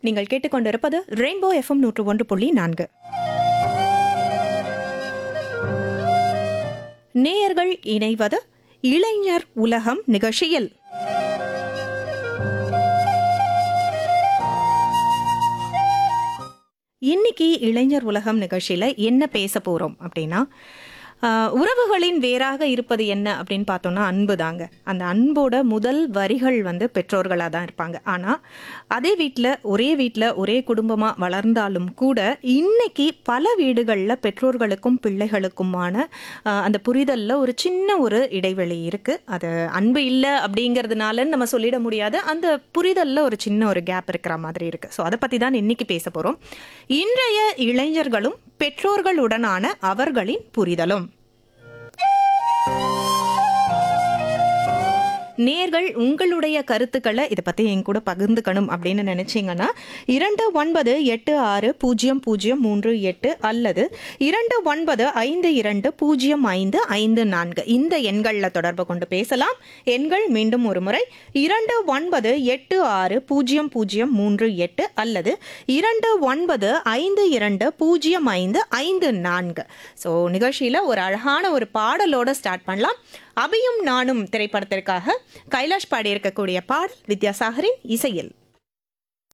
நீங்கள் கேட்டுக்கொண்டிருப்பது rainbow FM நூற்று ஒன்று புள்ளி நான்கு நேயர்கள் இணைவது இளைஞர் உலகம் நிகழ்ச்சியில் இன்னைக்கு இளைஞர் உலகம் நிகழ்ச்சியில என்ன பேச போறோம் அப்படின்னா ஆஹ், உறவுகளின் வேறாக இருப்பது என்ன அப்படின்னு பார்த்தோம்னா அன்பு தாங்க அந்த அன்போட முதல் வரிகள் வந்து பெற்றோர்களாக தான் இருப்பாங்க ஆனால் அதே வீட்டில் ஒரே வீட்டில் ஒரே குடும்பமாக வளர்ந்தாலும் கூட இன்னைக்கு பல வீடுகளில் பெற்றோர்களுக்கும் பிள்ளைகளுக்குமான ஆஹ், அந்த புரிதலில் ஒரு சின்ன ஒரு இடைவெளி இருக்குது அது அன்பு இல்லை அப்படிங்கிறதுனால நம்ம சொல்லிட முடியாது அந்த புரிதலில் ஒரு சின்ன ஒரு கேப் இருக்கிற மாதிரி இருக்குது ஸோ அதை பற்றி தான் இன்னைக்கு பேச போகிறோம் இன்றைய இளைஞர்களும் பெற்றோர்களுடனான அவர்களின் புரிதலும் நேர்கள் உங்களுடைய கருத்துக்களை இதை பற்றி என் கூட பகிர்ந்துக்கணும் அப்படின்னு நினைச்சீங்கன்னா இரண்டு ஒன்பது எட்டு ஆறு பூஜ்ஜியம் பூஜ்ஜியம் மூன்று எட்டு அல்லது இரண்டு ஒன்பது ஐந்து இரண்டு பூஜ்ஜியம் ஐந்து ஐந்து நான்கு இந்த எண்களில் தொடர்பு கொண்டு பேசலாம் எண்கள் மீண்டும் ஒரு முறை இரண்டு ஒன்பது எட்டு ஆறு பூஜ்ஜியம் பூஜ்ஜியம் மூன்று எட்டு அல்லது இரண்டு ஒன்பது ஐந்து இரண்டு பூஜ்ஜியம் ஐந்து ஐந்து நான்கு ஸோ நிகழ்ச்சியில் ஒரு அழகான ஒரு பாடலோட ஸ்டார்ட் பண்ணலாம் அபியும் நானும் திரைப்படத்திற்காக கைலாஷ் பாடியிருக்கக்கூடிய பாடல் வித்யாசாகரின் இசையில்